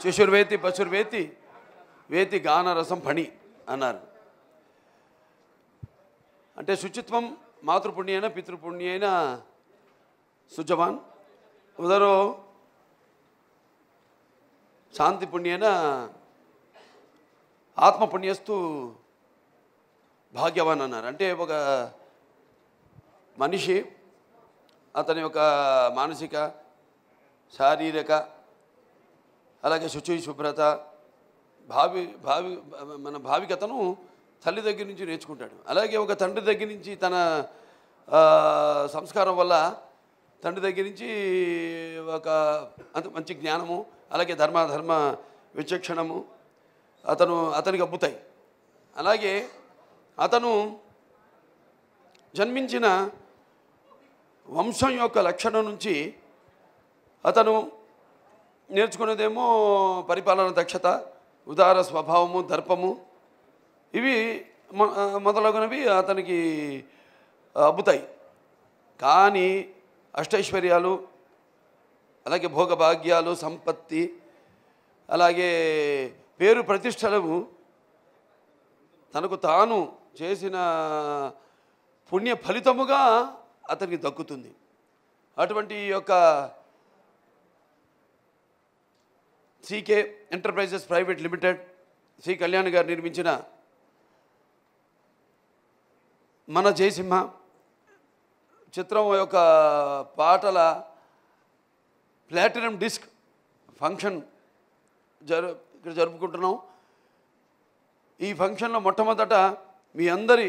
శిశుర్వేతి పశుర్వేతి వేతి గానరసం ఫణి అన్నారు అంటే శుచిత్వం మాతృపుణ్యైన పితృపుణ్యైన సుజవాన్ ఉదరో శాంతి పుణ్యేన ఆత్మపుణ్యస్తు భాగ్యవాన్ అన్నారు అంటే ఒక మనిషి అతని యొక్క మానసిక శారీరక అలాగే శుచి శుభ్రత భావి భావి మన భావికతను తల్లి దగ్గర నుంచి నేర్చుకుంటాడు అలాగే ఒక తండ్రి దగ్గర నుంచి తన ఆ, సంస్కారం వల్ల తండ్రి దగ్గర నుంచి ఒక అంత మంచి జ్ఞానము అలాగే ధర్మ ధర్మ విచక్షణము అతను అతనికి అబ్బుతాయి అలాగే అతను జన్మించిన వంశం యొక్క లక్షణం నుంచి అతను నేర్చుకునేదేమో పరిపాలన దక్షత ఉదార స్వభావము దర్పము ఇవి మొ- మొదలగునవి అతనికి అబ్బుతాయి కానీ అష్టైశ్వర్యాలు అలాగే భోగభాగ్యాలు సంపత్తి అలాగే పేరు ప్రతిష్టలు తనకు తాను చేసిన పుణ్య ఫలితముగా అతనికి దక్కుతుంది అటువంటి యొక్క CK enterprises private limited Shri Kalyan garu నిర్మించిన మన జయసింహ చిత్రం యొక్క పాటల ప్లాటినం డిస్క్ ఫంక్షన్ జరు ఇక్కడ జరుపుకుంటున్నాం ఈ ఫంక్షన్లో మొట్టమొదట మీ అందరి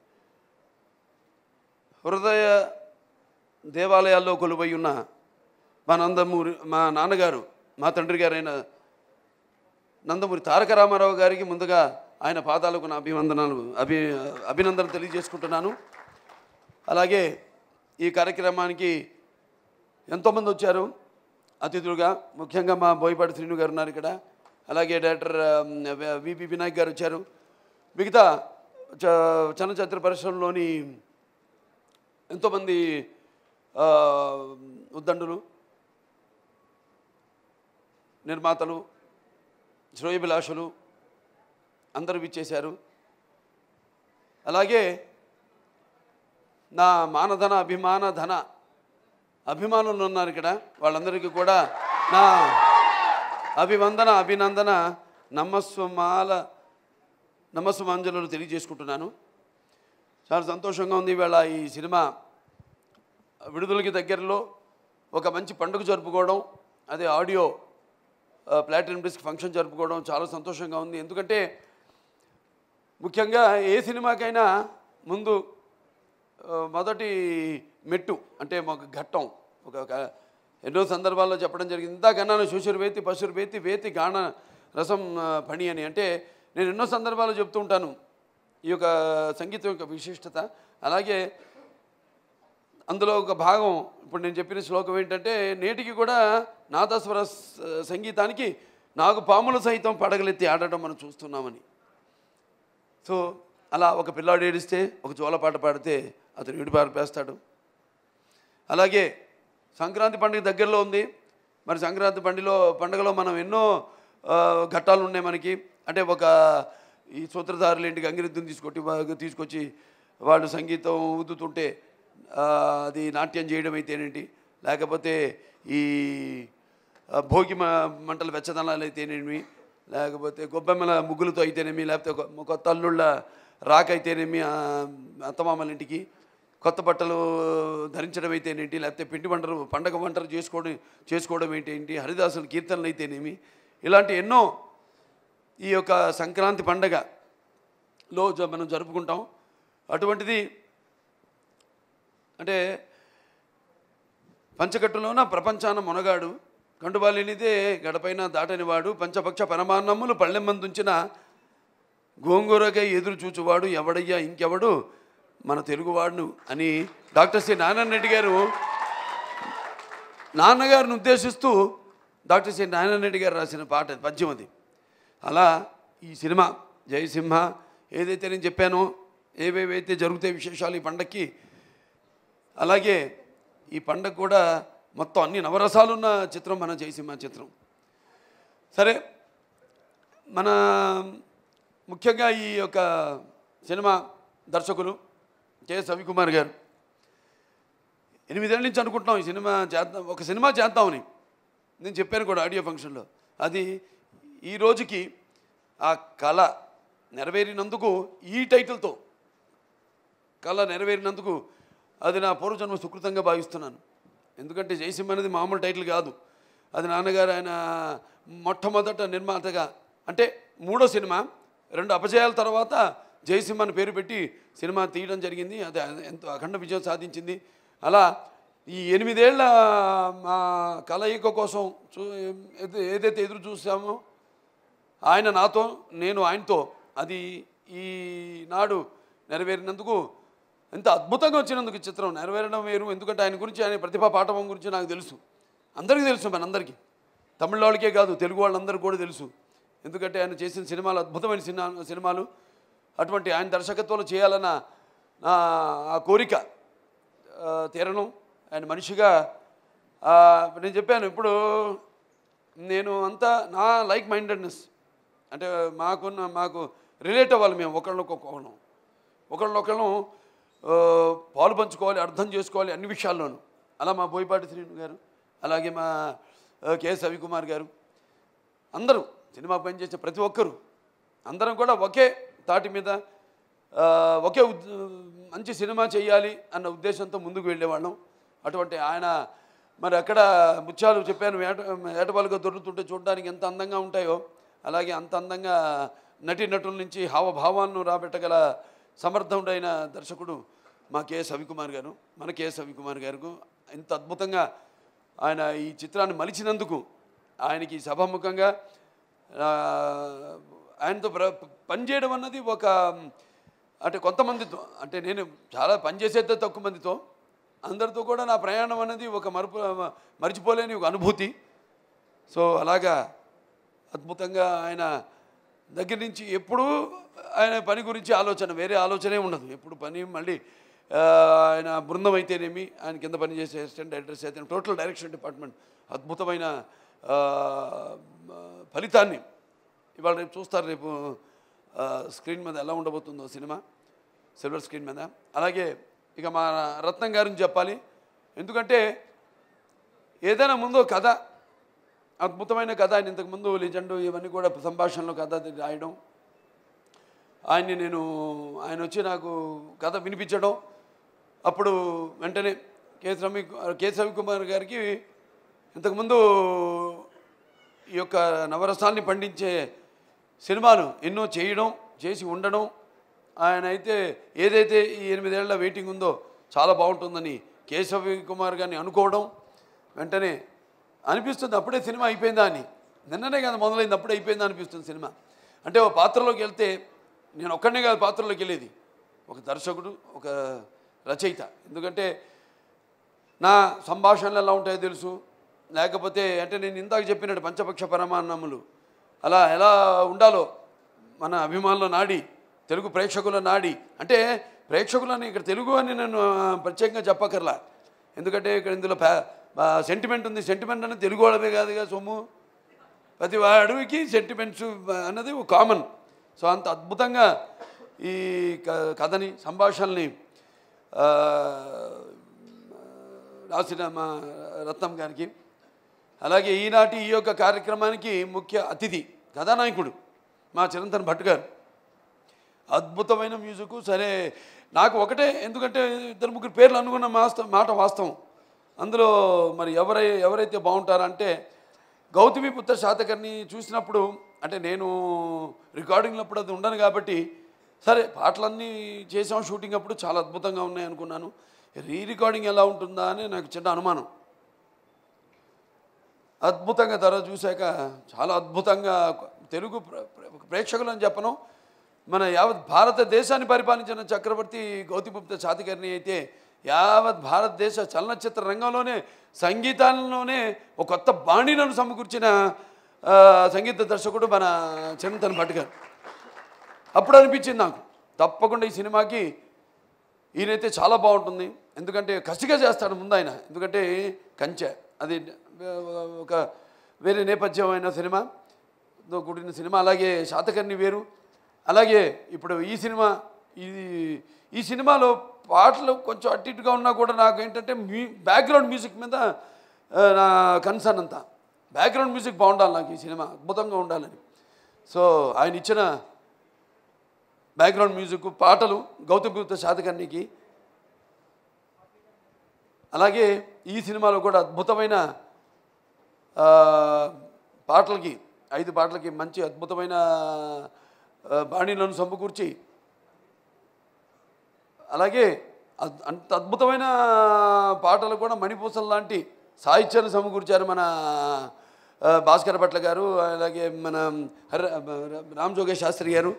హృదయ దేవాలయాల్లో కొలువై ఉన్న మా నందమూరి మా నాన్నగారు మా తండ్రి గారైన నందమూరి తారక రామారావు గారికి ముందుగా ఆయన పాదాలకు నా అభివందనాలు అభి అభినందనలు తెలియజేసుకుంటున్నాను అలాగే ఈ కార్యక్రమానికి ఎంతోమంది వచ్చారు అతిథులుగా ముఖ్యంగా మా బోయపాటి శ్రీను గారు ఉన్నారు ఇక్కడ అలాగే డైరెక్టర్ విపి వినాయక్ గారు వచ్చారు మిగతా చ చలనచిత్ర పరిశ్రమలోని ఎంతోమంది ఆ, ఉద్దండులు నిర్మాతలు శ్రేయభిలాషులు అందరూ విచ్చేశారు అలాగే నా మానధన అభిమాన ధన అభిమానులు ఉన్నారు ఇక్కడ వాళ్ళందరికీ కూడా నా అభివందన అభినందన నమస్వమాల నమస్సుమాంజలు తెలియజేసుకుంటున్నాను చాలా సంతోషంగా ఉంది ఇవాళ ఈ సినిమా విడుదలకి దగ్గరలో ఒక మంచి పండుగ జరుపుకోవడం అదే ఆడియో ప్లాటినం డిస్క్ ఫంక్షన్ జరుపుకోవడం చాలా సంతోషంగా ఉంది ఎందుకంటే ముఖ్యంగా ఏ సినిమాకైనా ముందు ఆ, మొదటి మెట్టు అంటే ఒక ఘట్టం ఒక ఒక ఎన్నో సందర్భాల్లో చెప్పడం జరిగింది ఇందాకన్నాను శుశురు వేతి పశురు వేతి వేతి గాన రసం ఆ, పణి అని అంటే నేను ఎన్నో సందర్భాల్లో చెప్తూ ఉంటాను ఈ యొక్క సంగీతం యొక్క విశిష్టత అలాగే అందులో ఒక భాగం ఇప్పుడు నేను చెప్పిన శ్లోకం ఏంటంటే నేటికి కూడా నాదస్వర స- సంగీతానికి నాగు పాములు సైతం పడగలెత్తి ఆడటం మనం చూస్తున్నామని సో అలా ఒక పిల్లాడు ఏడిస్తే ఒక జోలపాట పాడితే అతను ఏడు పారిపేస్తాడు అలాగే సంక్రాంతి పండుగ దగ్గరలో ఉంది మరి సంక్రాంతి పండుగలో పండుగలో మనం ఎన్నో ఆ, ఘట్టాలు ఉన్నాయి మనకి అంటే ఒక ఈ సూత్రధారులు ఇంటికి గంగిరెద్దుని తీసుకొట్టి వా- తీసుకొచ్చి వాళ్ళు సంగీతం ఊదుతుంటే ఆ, అది నాట్యం చేయడం అయితేనేంటి లేకపోతే ఈ ఆ, భోగి మ- మంటల వెచ్చదనాలు అయితేనేమి లేకపోతే గొబ్బెమ్మల ముగ్గులతో అయితేనేమి లేకపోతే కొ- కొత్త అల్లుళ్ళ రాక అయితేనేమి ఆ, అత్తమామల ఇంటికి కొత్త బట్టలు ధరించడం అయితేనేంటి లేకపోతే పిండి వంటలు పండగ వంటలు చేసుకోవడం చేసుకోవడం ఏంటి హరిదాసుల కీర్తనలు అయితేనేమి ఇలాంటి ఎన్నో ఈ యొక్క సంక్రాంతి పండగలో జ- మనం జరుపుకుంటాం అటువంటిది అంటే పంచకట్టులోన ప్రపంచాన మునగాడు కండుబాలినిదే గడపైన దాటనివాడు పంచపక్ష పరమాన్నములు పళ్ళెమ్మందుంచిన గోంగూరగా ఎదురు చూచువాడు ఎవడయ్యా ఇంకెవడు మన తెలుగువాడును అని డాక్టర్ సి నారాయణ రెడ్డి గారు నాన్నగారిని ఉద్దేశిస్తూ డాక్టర్ సి నారాయణ రెడ్డి గారు రాసిన పాట పద్యం అది అలా ఈ సినిమా జయసింహ ఏదైతే నేను చెప్పానో ఏవేవైతే జరుగుతాయి విశేషాలు ఈ పండక్కి అలాగే ఈ పండగ కూడా మొత్తం అన్ని నవరసాలు ఉన్న చిత్రం మన జయసింహ చిత్రం సరే మన ముఖ్యంగా ఈ యొక్క సినిమా దర్శకులు కె రవికుమార్ గారు ఎనిమిదేళ్ళ నుంచి అనుకుంటున్నాం ఈ సినిమా చేద్దాం ఒక సినిమా చేద్దామని నేను చెప్పాను కూడా ఆడియో ఫంక్షన్లో అది ఈ రోజుకి ఆ కళ నెరవేరినందుకు ఈ టైటిల్తో కళ నెరవేరినందుకు అది నా పూర్వజన్మ సుకృతంగా భావిస్తున్నాను ఎందుకంటే జయసింహ అనేది మామూలు టైటిల్ కాదు అది నాన్నగారు ఆయన మొట్టమొదట నిర్మాతగా అంటే మూడో సినిమా రెండు అపజయాల తర్వాత జయసింహ అని పేరు పెట్టి సినిమా తీయడం జరిగింది అది ఎంతో అఖండ విజయం సాధించింది అలా ఈ ఎనిమిదేళ్ల మా కలయిక కోసం చూ ఏది- ఏదైతే ఎదురు చూసామో ఆయన నాతో నేను ఆయనతో అది ఈనాడు నెరవేరినందుకు ఎంత అద్భుతంగా వచ్చినందుకు ఈ చిత్రం నెరవేరడం వేరు ఎందుకంటే ఆయన గురించి ఆయన ప్రతిభా పాఠవం గురించి నాకు తెలుసు అందరికీ తెలుసు మనందరికీ తమిళ వాళ్ళకే కాదు తెలుగు వాళ్ళందరికీ కూడా తెలుసు ఎందుకంటే ఆయన చేసిన సినిమాలు అద్భుతమైన సినిమా సినిమాలు అటువంటి ఆయన దర్శకత్వంలో చేయాలన్న నా ఆ కోరిక ఆ, తీరడం ఆయన మనిషిగా ఆ, నేను చెప్పాను ఇప్పుడు నేను అంతా నా లైక్ మైండెడ్నెస్ అంటే మాకున్న మాకు రిలేట్ అవ్వాలి మేము ఒకళ్ళకొకళ్ళం ఒకళ్ళొకళ్ళం ఆ, పాలు పంచుకోవాలి అర్థం చేసుకోవాలి అన్ని విషయాల్లోనూ అలా మా బోయపాటి శ్రీను గారు అలాగే మా ఆ, కె రవికుమార్ గారు అందరూ సినిమా పనిచేసే ప్రతి ఒక్కరూ అందరం కూడా ఒకే తాటి మీద ఆ, ఒకే ఉద్- మంచి సినిమా చేయాలి అన్న ఉద్దేశంతో ముందుకు వెళ్ళేవాళ్ళం అటువంటి ఆయన మరి అక్కడ ముత్యాలు చెప్పాను ఏట ఏటపాలుగా దొరుకుతుంటే చూడడానికి ఎంత అందంగా ఉంటాయో అలాగే అంత అందంగా నటి నటుల నుంచి హావభావాలను రాబెట్టగల సమర్థుడైన దర్శకుడు మా కె రవికుమార్ గారు మన కె రవికుమార్ గారు ఇంత అద్భుతంగా ఆయన ఈ చిత్రాన్ని మలిచినందుకు ఆయనకి సభాముఖంగా ఆ, ఆయనతో ప్ర పనిచేయడం అన్నది ఒక అంటే కొంతమందితో అంటే నేను చాలా పనిచేసేదే తక్కువ మందితో అందరితో కూడా నా ప్రయాణం అనేది ఒక మరుపు మరిచిపోలేని ఒక అనుభూతి సో అలాగా అద్భుతంగా ఆయన దగ్గర నుంచి ఎప్పుడూ ఆయన పని గురించి ఆలోచన వేరే ఆలోచనే ఉండదు ఎప్పుడు పని మళ్ళీ ఆ, ఆయన బృందం అయితేనేమి ఆయన కింద పనిచేసే అసిస్టెంట్ డైరెక్టర్స్ అయితే టోటల్ డైరెక్షన్ డిపార్ట్మెంట్ అద్భుతమైన ఆ, ఫలితాన్ని ఇవాళ రేపు చూస్తారు రేపు ఆ, స్క్రీన్ మీద ఎలా ఉండబోతుందో సినిమా సిల్వర్ స్క్రీన్ మీద అలాగే ఇక మా రత్నం గారిని చెప్పాలి ఎందుకంటే ఏదైనా ముందు కథ అద్భుతమైన కథ ఆయన ఇంతకుముందు లిజెండ్ ఇవన్నీ కూడా సంభాషణలో కథ రాయడం ఆయన్ని నేను ఆయన వచ్చి నాకు కథ వినిపించడం అప్పుడు వెంటనే కేఎస్ రవి కేఎస్ రవికుమార్ గారికి ఇంతకుముందు ఈ యొక్క నవరసాల్ని పండించే సినిమాలు ఎన్నో చేయడం చేసి ఉండడం ఆయన అయితే ఏదైతే ఈ ఎనిమిదేళ్ల వెయిటింగ్ ఉందో చాలా బాగుంటుందని కేశవ కుమార్ గారిని అనుకోవడం వెంటనే అనిపిస్తుంది అప్పుడే సినిమా అయిపోయిందా అని నిన్ననే కదా మొదలైంది అప్పుడే అయిపోయిందా అనిపిస్తుంది సినిమా అంటే ఒక పాత్రలోకి వెళ్తే నేను ఒక్కడనే కాదు పాత్రలోకి వెళ్ళేది ఒక దర్శకుడు ఒక రచయిత ఎందుకంటే నా సంభాషణలు ఎలా ఉంటాయో తెలుసు లేకపోతే అంటే నేను ఇందాక చెప్పినట్టు పంచపక్ష పరమాన్నములు అలా ఎలా ఉండాలో మన అభిమానుల నాడి తెలుగు ప్రేక్షకుల నాడి అంటే ప్రేక్షకులని ఇక్కడ తెలుగు అని నేను ఆ, ప్రత్యేకంగా చెప్పక్కర్లా ఎందుకంటే ఇక్కడ ఇందులో సెంటిమెంట్ ఉంది సెంటిమెంట్ అనేది తెలుగు వాళ్ళమే కాదుగా సొమ్ము ప్రతి అడవికి సెంటిమెంట్స్ అన్నది ఒక కామన్ సో అంత అద్భుతంగా ఈ క- కథని సంభాషణల్ని ఆ, రాసిన మా రత్నం గారికి అలాగే ఈనాటి ఈ యొక్క కార్యక్రమానికి ముఖ్య అతిథి కథానాయకుడు మా చిరంతన్ భట్ గారు అద్భుతమైన మ్యూజిక్ సరే నాకు ఒకటే ఎందుకంటే ఇద్దరు ముగ్గురు పేర్లు అనుకున్న మాస్త మాట వాస్తవం అందులో మరి ఎవరై ఎవరైతే బాగుంటారంటే గౌతమి పుత్ర శాతకర్ని చూసినప్పుడు అంటే నేను రికార్డింగ్లో అప్పుడు అది ఉండను కాబట్టి సరే పాటలన్నీ చేసాం షూటింగ్ అప్పుడు చాలా అద్భుతంగా ఉన్నాయి అనుకున్నాను రీ రికార్డింగ్ ఎలా ఉంటుందా అని నాకు చిన్న అనుమానం అద్భుతంగా ధర చూశాక చాలా అద్భుతంగా తెలుగు ప్ర- ప్ర- ప్రేక్షకులు అని చెప్పను మన యావత్ భారతదేశాన్ని పరిపాలించిన చక్రవర్తి గౌతమిపుత్ర శాతికర్ణి అయితే యావత్ భారతదేశ చలనచిత్ర రంగంలోనే సంగీతంలోనే ఒక కొత్త బాణీలను సమకూర్చిన ఆ, సంగీత దర్శకుడు మన చిరంతన్ భట్ గారు అప్పుడు అనిపించింది నాకు తప్పకుండా ఈ సినిమాకి ఈయనైతే చాలా బాగుంటుంది ఎందుకంటే కసిగా చేస్తాడు ముందు ఆయన ఎందుకంటే కంచె అది ఒక వేరే నేపథ్యమైన సినిమా తో కూడిన సినిమా అలాగే శాతకర్ణి వేరు అలాగే ఇప్పుడు ఈ సినిమా ఇది ఈ సినిమాలో పాటలు కొంచెం అటు ఇటుగా ఉన్నా కూడా నాకు ఏంటంటే మ్యూ బ్యాక్గ్రౌండ్ మ్యూజిక్ మీద ఆ, నా కన్సర్న్ అంతా బ్యాక్గ్రౌండ్ మ్యూజిక్ బాగుండాలి నాకు ఈ సినిమా అద్భుతంగా ఉండాలని సో ఆయన ఇచ్చిన బ్యాక్గ్రౌండ్ మ్యూజిక్ పాటలు గౌతమ్ గుప్త శాతకర్ణికి అలాగే ఈ సినిమాలో కూడా అద్భుతమైన ఆ, పాటలకి ఐదు పాటలకి మంచి అద్భుతమైన ఆ, బాణీలను సమకూర్చి అలాగే అద్- అంత అద్భుతమైన పాటలు కూడా మణిపూసల్ లాంటి సాహిత్యాన్ని సమకూర్చారు మన ఆ, భాస్కర్ భట్ల గారు అలాగే మన హర రామ్ జోగేష్ శాస్త్రి గారు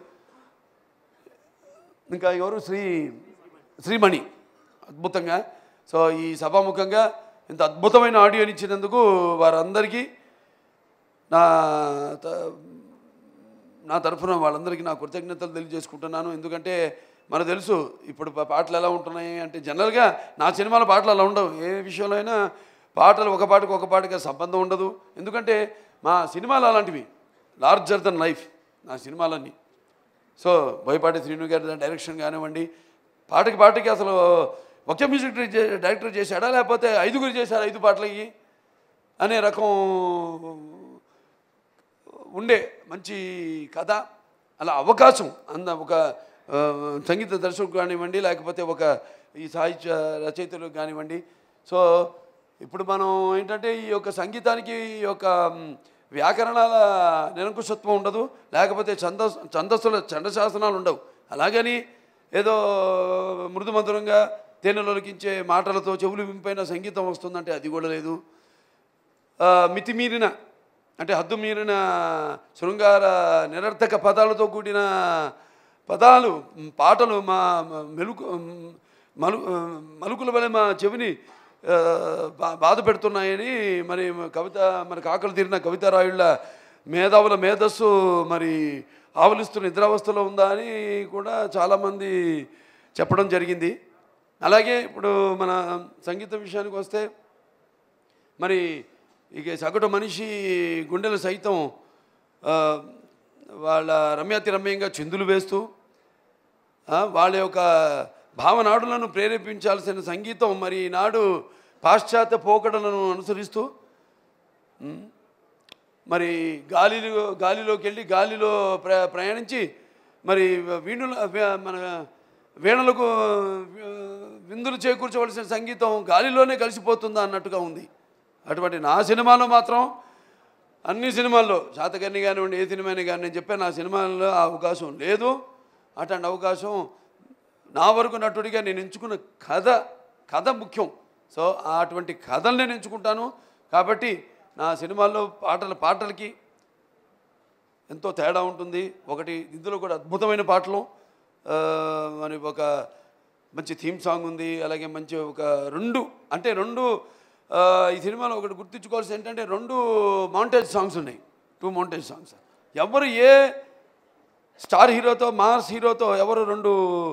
ఇంకా ఎవరు శ్రీ శ్రీమణి అద్భుతంగా సో ఈ సభాముఖంగా ఇంత అద్భుతమైన ఆడియోని ఇచ్చినందుకు వారందరికీ నా త- నా తరఫున వాళ్ళందరికీ నా కృతజ్ఞతలు తెలియజేసుకుంటున్నాను ఎందుకంటే మనకు తెలుసు ఇప్పుడు పా- పాటలు ఎలా ఉంటున్నాయి అంటే జనరల్గా నా సినిమాల పాటలు అలా ఉండవు ఏ విషయంలో అయినా పాటలు ఒక పాటకు ఒక పాటకి సంబంధం ఉండదు ఎందుకంటే మా సినిమాలు అలాంటివి లార్జర్ దన్ లైఫ్ నా సినిమాలన్నీ సో బోయపాటి శ్రీను గారి డైరెక్షన్ కానివ్వండి పాటకి పాటకి అసలు ఒకే మ్యూజిక్ డైరెక్టర్ డైరెక్టర్ చేశాడా లేకపోతే ఐదుగురు చేశారు ఐదు పాటలకి అనే రకం ఉండే మంచి కథ అలా అవకాశం అంద ఒక ఆ, సంగీత దర్శకుడు కానివ్వండి లేకపోతే ఒక ఈ సాహిత్య రచయితలకు కానివ్వండి సో ఇప్పుడు మనం ఏంటంటే ఈ యొక్క సంగీతానికి ఈ యొక్క మ్, వ్యాకరణాల నిరంకుశత్వం ఉండదు లేకపోతే ఛంద ఛందస్సుల ఛందశాసనాలు ఉండవు అలాగని ఏదో మృదు మధురంగా తేనెలొలికించే మాటలతో చెవులు వింపైన సంగీతం వస్తుందంటే అది కూడా లేదు ఆ, మితిమీరిన అంటే హద్దు మీరిన శృంగార నిరర్థక పదాలతో కూడిన పదాలు మ్, పాటలు మా మా మెలుకు మ్, మలు మలుకుల వలె మా చెవిని ఆ, బా బాధ పెడుతున్నాయని మరి కవిత మరి కాకలు తీరిన కవితారాయుళ్ళ మేధావుల మేధస్సు మరి ఆవలిస్తున్న నిద్రావస్థలో ఉందా అని కూడా చాలామంది చెప్పడం జరిగింది అలాగే ఇప్పుడు మన సంగీత విషయానికి వస్తే మరి ఇక సగటు మనిషి గుండెలు సైతం ఆ, వాళ్ళ రమ్యాతి రమ్యంగా చిందులు వేస్తూ ఆ, వాళ్ళ యొక్క భావనాడులను ప్రేరేపించాల్సిన సంగీతం మరి ఈనాడు పాశ్చాత్య పోకడలను అనుసరిస్తూ ఉమ్, మరి గాలిలో గాలిలోకి వెళ్ళి గాలిలో ప్ర ప్రయాణించి మరి వీణుల వే- మన వీణలకు ఆ, విందులు చేకూర్చవలసిన సంగీతం గాలిలోనే కలిసిపోతుందా అన్నట్టుగా ఉంది అటువంటి నా సినిమాలో మాత్రం అన్ని సినిమాల్లో శాతకర్ణి కానివ్వండి ఏ సినిమాని కానీ నేను చెప్పాను నా సినిమాల్లో ఆ అవకాశం లేదు అటువంటి అవకాశం నా వరకు నటుడిగా నేను ఎంచుకున్న కథ కథ ముఖ్యం సో అటువంటి కథలు నేను ఎంచుకుంటాను కాబట్టి నా సినిమాల్లో పాటల పాటలకి ఎంతో తేడా ఉంటుంది ఒకటి ఇందులో కూడా అద్భుతమైన పాటలు ఆ, మరి ఒక మంచి థీమ్ సాంగ్ ఉంది అలాగే మంచి ఒక రెండు అంటే రెండు ఆ, ఈ సినిమాలో ఒకటి గుర్తుంచుకోవాల్సి ఏంటంటే రెండు మౌంటేజ్ సాంగ్స్ ఉన్నాయి టూ మౌంటేజ్ సాంగ్స్ ఎవరు ఏ స్టార్ హీరోతో మాస్ హీరోతో ఎవరు రెండు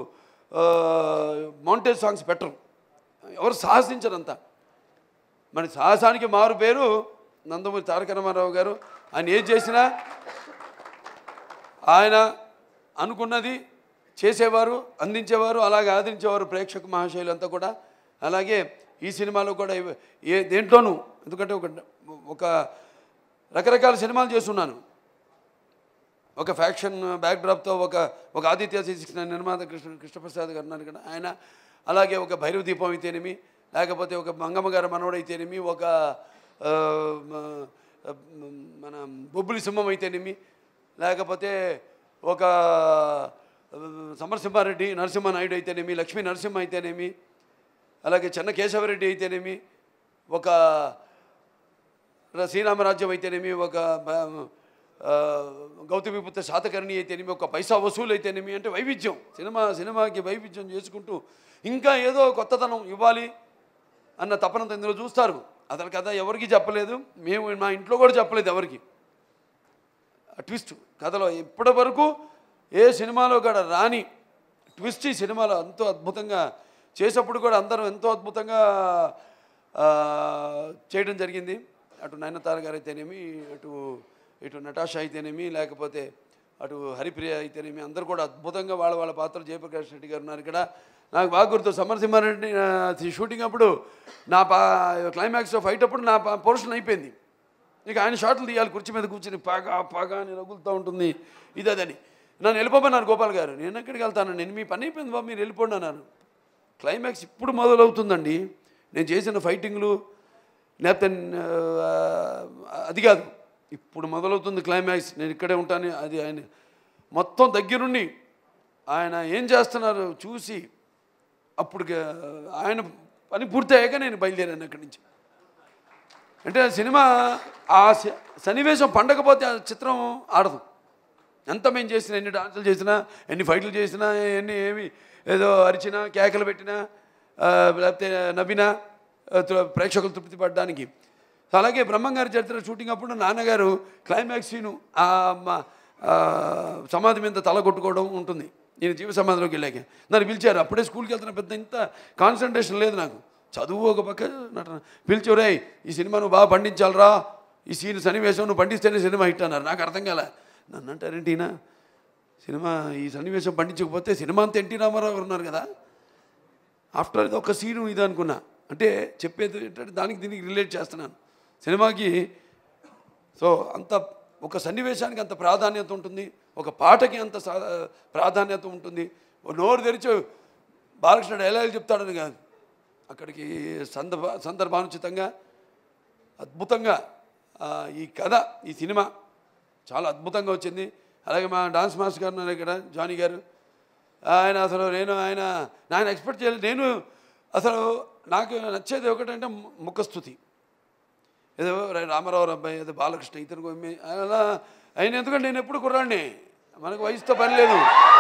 మౌంటేజ్ సాంగ్స్ పెట్టరు ఎవరు సాహసించరంతా మరి సాహసానికి మారు పేరు నందమూరి తారక రామారావు గారు ఆయన ఏది చేసినా ఆయన అనుకున్నది చేసేవారు అందించేవారు అలాగే ఆదరించేవారు ప్రేక్షక మహాశైలు అంతా కూడా అలాగే ఈ సినిమాలో కూడా ఇవ- ఏ దేంట్లోనూ ఎందుకంటే ఒక ఒక రకరకాల సినిమాలు చేస్తున్నాను ఒక ఫ్యాక్షన్ బ్యాక్డ్రాప్తో ఒక ఒక ఆదిత్య సిక్స్ నిర్మాత కృష్ణ కృష్ణప్రసాద్ గారు ఉన్నారు ఇక్కడ ఆయన అలాగే ఒక భైరవ దీపం అయితేనేమి లేకపోతే ఒక మంగమ్మ గారి మనవడు అయితేనేమి ఒక ఆ, మ- మన బొబ్బులి సింహం అయితేనేమి లేకపోతే ఒక ఆ, సమరసింహారెడ్డి నరసింహనాయుడు అయితేనేమి లక్ష్మీ నరసింహ అయితేనేమి అలాగే చెన్న కేశవరెడ్డి అయితేనేమి ఒక ర- శ్రీరామరాజ్యం అయితేనేమి ఒక బ- ఆ, గౌతమిపుత్ర శాతకర్ణి అయితేనేమి ఒక పైసా వసూలు అయితేనేమి అంటే వైవిధ్యం సినిమా సినిమాకి వైవిధ్యం చేసుకుంటూ ఇంకా ఏదో కొత్తదనం ఇవ్వాలి అన్న తపనంత ఇందులో చూస్తారు అతని కథ ఎవరికి చెప్పలేదు మేము మా ఇంట్లో కూడా చెప్పలేదు ఎవరికి ఆ ట్విస్ట్ కథలో ఇప్పటి వరకు ఏ సినిమాలో కూడా రాని ట్విస్ట్ ఈ సినిమాలో ఎంతో అద్భుతంగా చేసేప్పుడు కూడా అందరూ ఎంతో అద్భుతంగా ఆ, చేయడం జరిగింది అటు నయనతార గారు అయితేనేమి అటు ఇటు నటాషా అయితేనేమి లేకపోతే అటు హరిప్రియ అయితేనేమి అందరూ కూడా అద్భుతంగా వాళ్ళ వాళ్ళ పాత్రలు జయప్రకాష్ రెడ్డి గారు ఉన్నారు ఇక్కడ నాకు బాగా గుర్తు సమరసింహారెడ్డి ఆ, షూటింగ్ అప్పుడు నా పా క్లైమాక్స్ ఫైట్ అప్పుడు నా పోర్షన్ అయిపోయింది ఇక ఆయన షాట్లు తీయాలి కుర్చీ మీద కూర్చుని పాగా పాగా అని రగులుతూ ఉంటుంది ఇది అదని నన్ను వెళ్ళిపోమన్నారు గోపాల్ గారు నేను ఎక్కడికి వెళ్తాను నేను మీ పని అయిపోయింది బాబు మీరు వెళ్ళిపోండి అన్నారు క్లైమాక్స్ ఇప్పుడు మొదలవుతుందండి నేను చేసిన ఫైటింగ్లు లేకపోతే ఆ, అది కాదు ఇప్పుడు మొదలవుతుంది క్లైమాక్స్ నేను ఇక్కడే ఉంటాను అది ఆయన మొత్తం దగ్గరుండి ఆయన ఏం చేస్తున్నారు చూసి అప్పుడు ఆయన పని పూర్తయ్యాక నేను బయలుదేరాను అక్కడి నుంచి అంటే ఆ సినిమా ఆ స- సన్నివేశం పండకపోతే ఆ చిత్రం ఆడదు ఎంత మేము చేసినా ఎన్ని డాన్సులు చేసినా ఎన్ని ఫైట్లు చేసినా ఎన్ని ఏమి ఏదో అరిచినా కేకలు పెట్టినా ఆ, లేకపోతే నవ్వినా ఆ, తృ- ప్రేక్షకులు తృప్తి పడడానికి సో అలాగే బ్రహ్మంగారి చరిత్ర షూటింగ్ అప్పుడు నాన్నగారు క్లైమాక్స్ సీను ఆ మ- ఆ, సమాధి మీద తల కొట్టుకోవడం ఉంటుంది నేను జీవ సమాధిలోకి వెళ్ళాక నన్ను పిలిచారు అప్పుడే స్కూల్కి వెళ్తున్న పెద్ద ఇంత కాన్సన్ట్రేషన్ లేదు నాకు చదువు ఒక పక్క నటన పిలిచి రే ఈ సినిమా నువ్వు బాగా పండించాలరా ఈ సీన్ సన్నివేశం నువ్వు పండిస్తేనే సినిమా హిట్ అన్నారు నాకు అర్థం కాలే నన్ను అంటారేంటి ఈయన సినిమా ఈ సన్నివేశం పండించకపోతే సినిమా అంతా ఎన్టీ రామారావు గారు ఉన్నారు కదా ఆఫ్టర్ ఇది ఒక సీను ఇది అనుకున్నా అంటే చెప్పేది ఏంటంటే దానికి దీనికి రిలేట్ చేస్తున్నాను సినిమాకి సో అంత ఒక సన్నివేశానికి అంత ప్రాధాన్యత ఉంటుంది ఒక పాటకి అంత సా- ప్రాధాన్యత ఉంటుంది ఓ నోరు తెరిచి బాలకృష్ణ డైలాగులు చెప్తాడని కాదు అక్కడికి సందర్భ సందర్భానుచితంగా అద్భుతంగా ఆ, ఈ కథ ఈ సినిమా చాలా అద్భుతంగా వచ్చింది అలాగే మా డాన్స్ మాస్టర్ గారు ఉన్నారు ఇక్కడ జానీ గారు ఆయన అసలు నేను ఆయన ఆయన ఎక్స్పెక్ట్ చేయలేదు నేను అసలు నాకు నచ్చేది ఒకటంటే ము- ముఖస్థుతి ఏదో రా- రామారావు అబ్బాయి ఏదో బాలకృష్ణ ఇతను కొమ్మి అలా ఆయన ఎందుకంటే నేను ఎప్పుడు కుర్రాడిని మనకు వయసుతో పని లేదు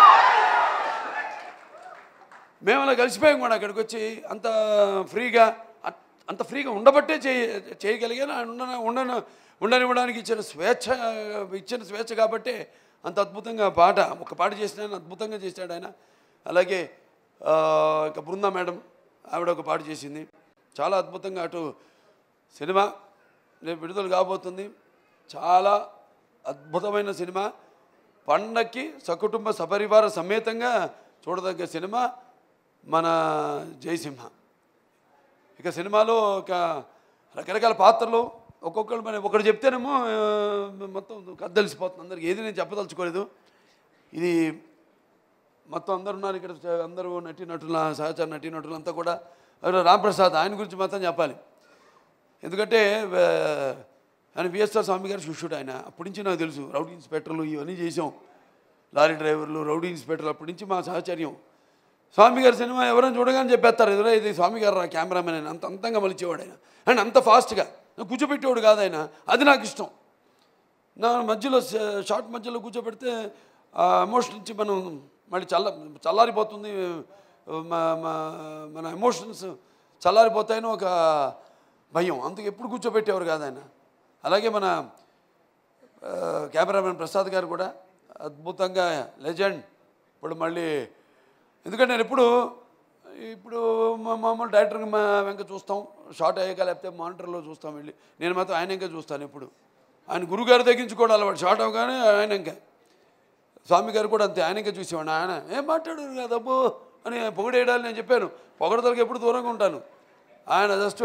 మేము అలా కలిసిపోయాం కూడా అక్కడికి వచ్చి అంత ఫ్రీగా అ- అంత ఫ్రీగా ఉండబట్టే చేయ చేయగలిగాను ఆయన ఉండన ఉండను ఉండనివ్వడానికి ఇచ్చిన స్వేచ్ఛ ఇచ్చిన స్వేచ్ఛ కాబట్టే అంత అద్భుతంగా పాట ఒక పాట చేసిన అద్భుతంగా చేశాడు ఆయన అలాగే ఆ, ఇంకా బృందా మేడం ఆవిడ ఒక పాట చేసింది చాలా అద్భుతంగా అటు సినిమా రేపు విడుదల కాబోతుంది చాలా అద్భుతమైన సినిమా పండక్కి సకుటుంబ సపరివార సమేతంగా చూడదగ్గ సినిమా మన జయసింహ ఇక సినిమాలో ఒక రకరకాల పాత్రలు ఒక్కొక్కరు మన ఒకటి చెప్తేనేమో ఆ, మొత్తం కథ తెలిసిపోతుంది అందరికి ఏది నేను చెప్పదలుచుకోలేదు ఇది మొత్తం అందరు ఉన్నారు ఇక్కడ అందరూ నటి నటుల సహచర నటి నటులు అంతా కూడా ఎవరో రాంప్రసాద్ ఆయన గురించి మాత్రం చెప్పాలి ఎందుకంటే ఆ, ఆయన విఎస్ఆర్ స్వామి గారు శిష్యుడు ఆయన అప్పటి నుంచి నాకు తెలుసు రౌడీ ఇన్స్పెక్టర్లు ఇవన్నీ చేసాం లారీ డ్రైవర్లు రౌడీ ఇన్స్పెక్టర్లు అప్పటి నుంచి మా సహచర్యం స్వామి గారి సినిమా ఎవరైనా చూడగానే చెప్పేస్తారు ఎదురా ఇది స్వామి గారు రా కెమెరామెన్ ఆయన అంత అంతంగా మలిచేవాడు ఆయన అండ్ అంత ఫాస్ట్గా కూర్చోబెట్టేవాడు కాదు ఆయన అది నాకు ఇష్టం నా మధ్యలో ష- షార్ట్ మధ్యలో కూర్చోబెడితే ఆ ఎమోషన్ నుంచి మనం మళ్ళీ చల్ల చల్లారిపోతుంది మా- మా- మన ఎమోషన్స్ చల్లారిపోతాయని ఒక భయం అందుకు ఎప్పుడు కూర్చోబెట్టేవారు కాదు ఆయన అలాగే మన ఆ, కెమెరామెన్ ప్రసాద్ గారు కూడా అద్భుతంగా లెజెండ్ ఇప్పుడు మళ్ళీ ఎందుకంటే నేను ఎప్పుడు ఇప్పుడు మా మామూలు డైరెక్టర్కి మా వెంక చూస్తాం షార్ట్ అయ్యాక లేకపోతే మానిటర్లో చూస్తాం వెళ్ళి నేను మాత్రం ఆయన ఇంకా చూస్తాను ఎప్పుడు ఆయన గురుగారు తగ్గించుకోవడం అలవాటు షార్ట్ అవగానే ఆయన ఇంకా స్వామి గారు కూడా అంతే ఆయన ఇంకా చూసేవాడు ఆయన ఏం మాట్లాడారు కదా అబ్బో అని పొగిడేయడాలి నేను చెప్పాను పొగడతలకు ఎప్పుడు దూరంగా ఉంటాను ఆయన జస్ట్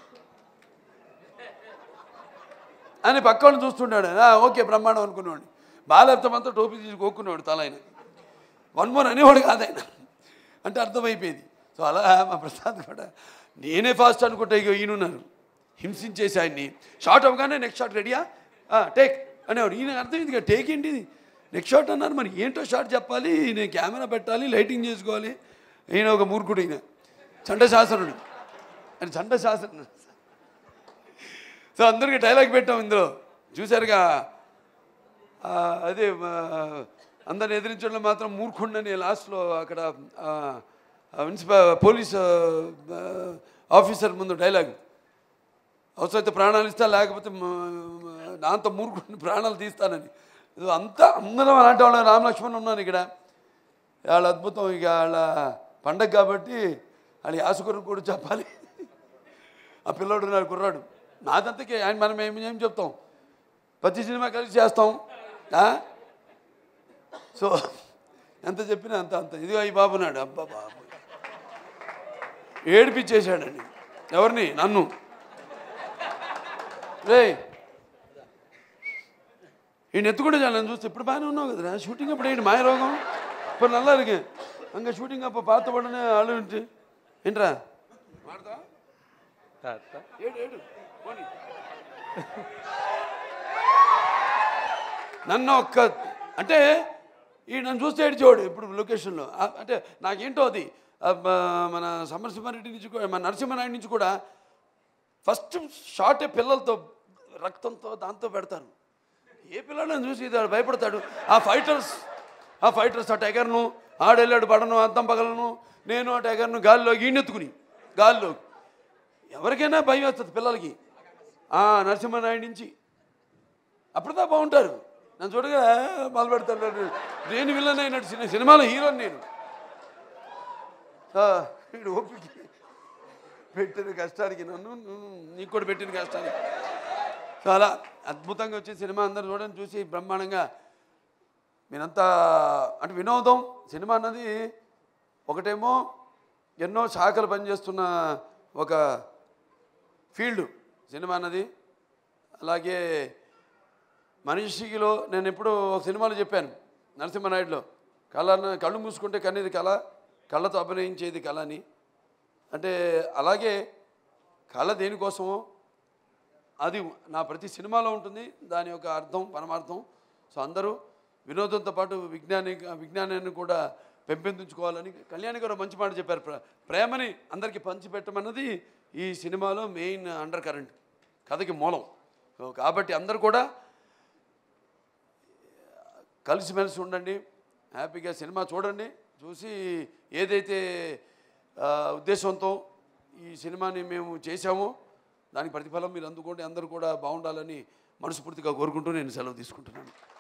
అని పక్క వాళ్ళని చూస్తుంటాడు "ఆ, ఓకే బ్రహ్మాండం అనుకునేవాడు బాలర్థమంతా టోపీ తీసి కోక్కునేవాడు తల ఆయన వన్ మోర్ అనేవాడు కాదు ఆయన అంటే అర్థమైపోయింది సో అలా మా ప్రసాద్ కూడా నేనే ఫాస్ట్ అనుకుంటా ఇక ఈయనున్నారు హింసించేసి ఆయన్ని షార్ట్ అవగానే నెక్స్ట్ షాట్ రెడీయా టేక్ అనేవాడు ఈయన అర్థమైంది ఇక టేక్ ఏంటి ఇది నెక్స్ట్ షాట్ అన్నారు మరి ఏంటో షాట్ చెప్పాలి నేను కెమెరా పెట్టాలి లైటింగ్ చేసుకోవాలి ఈయన ఒక మూర్ఖుడు ఈయన చండశాసనుడు అని చండశాసనుడు సో అందరికీ డైలాగ్ పెట్టాం ఇందులో చూశారుగా ఆ, అదే ఆ, అందరిని ఎదిరించడంలో మాత్రం మూర్ఖుండని లాస్ట్లో అక్కడ ఆ, ఆ మున్సిపా పోలీస్ ఆ, ఆ, ఆఫీసర్ ముందు డైలాగ్ అవసరమైతే ప్రాణాలు ఇస్తా లేకపోతే మ- మ- నాంత మూర్ఖుడిని ప్రాణాలు తీస్తానని ఇది అంతా అందరం అలాంటి వాళ్ళ రామలక్ష్మణ్ ఉన్నాను ఇక్కడ వాళ్ళ అద్భుతం ఇక వాళ్ళ పండగ కాబట్టి వాళ్ళ యాసకురు కూడా చెప్పాలి ఆ పిల్లోడు నా కుర్రాడు నాదంతకే ఆయన మనం ఏం ఏం చెప్తాం ప్రతి సినిమా కలిసి చేస్తాం ఆ? సో ఎంత చెప్పినా అంత అంత ఇదిగో ఈ బాబునాడు అబ్బా బాబు ఏడిపించేశాడండి ఎవరిని నన్ను రే ఈయన ఎత్తుకుంటే చాలు నన్ను చూస్తే ఇప్పుడు బాగానే ఉన్నావు కదరా షూటింగ్ అప్పుడు ఏంటి మాయ రోగం ఇప్పుడు నల్లా ఇருக்கு அங்கே ஷூட்டிங் அப்போ பார்த்த உடனே அழுன்ட்டு ఏంట్రా మాడతా ఏడు ఏడు పోనీ. నన్ను ఒక్క అంటే ఈ నన్ను చూస్తే ఏడ్చేవాడు ఇప్పుడు లొకేషన్లో ఆ- అంటే నాకేంటో అది ఆ, బ- మన సమరసింహారెడ్డి నుంచి కూడా మన నరసింహనాయుడు నుంచి కూడా ఫస్ట్ షాటే పిల్లలతో రక్తంతో దాంతో పెడతారు ఏ పిల్లలను చూసి ఇది ఆడు భయపడతాడు ఆ ఫైటర్స్ ఆ ఫైటర్స్ ఆ టైగర్ను ఆడెళ్ళాడు పడను అద్దం పగలను నేను ఆ టైగర్ను గాలిలో ఈనెత్తుకుని గాలిలో ఎవరికైనా భయం వేస్తుంది పిల్లలకి ఆ నరసింహనాయుడు నుంచి అప్పుడుదా బాగుంటారు నన్ను చూడగా మొదలు పెడతాడు నేను విలన్ అయినట్టు సినిమా సినిమాలో హీరోని నేను ఆ, వీడు ఓపిక పెట్టిన కష్టానికి నన్ను నువ్వు నీకు కూడా పెట్టిన కష్టానికి చాలా అద్భుతంగా వచ్చే సినిమా అందరు చూడండి చూసి బ్రహ్మాండంగా మీరంతా అంటే వినోదం సినిమా అన్నది ఒకటేమో ఎన్నో శాఖలు పనిచేస్తున్న ఒక ఫీల్డ్ సినిమా అన్నది అలాగే మనిషిలో నేను ఎప్పుడు ఒక సినిమాలో చెప్పాను నరసింహనాయుడులో కళ కళ్ళు మూసుకుంటే కన్నీది కళ కళ్ళతో అభినయించేది కళ అని అంటే అలాగే కళ దేనికోసమో అది నా ప్రతి సినిమాలో ఉంటుంది దాని యొక్క అర్థం పరమార్థం సో అందరూ వినోదంతో పాటు విజ్ఞాని విజ్ఞానాన్ని కూడా పెంపొందించుకోవాలని కళ్యాణి గారు మంచి మాట చెప్పారు ప్ర- ప్రేమని అందరికీ పంచిపెట్టమన్నది ఈ సినిమాలో మెయిన్ అండర్ కరెంట్ కథకి మూలం సో కాబట్టి అందరూ కూడా కలిసిమెలిసి ఉండండి హ్యాపీగా సినిమా చూడండి చూసి ఏదైతే ఆ, ఉద్దేశంతో ఈ సినిమాని మేము చేశామో దానికి ప్రతిఫలం మీరు అందుకోండి అందరూ కూడా బాగుండాలని మనస్ఫూర్తిగా కోరుకుంటూ నేను సెలవు తీసుకుంటున్నాను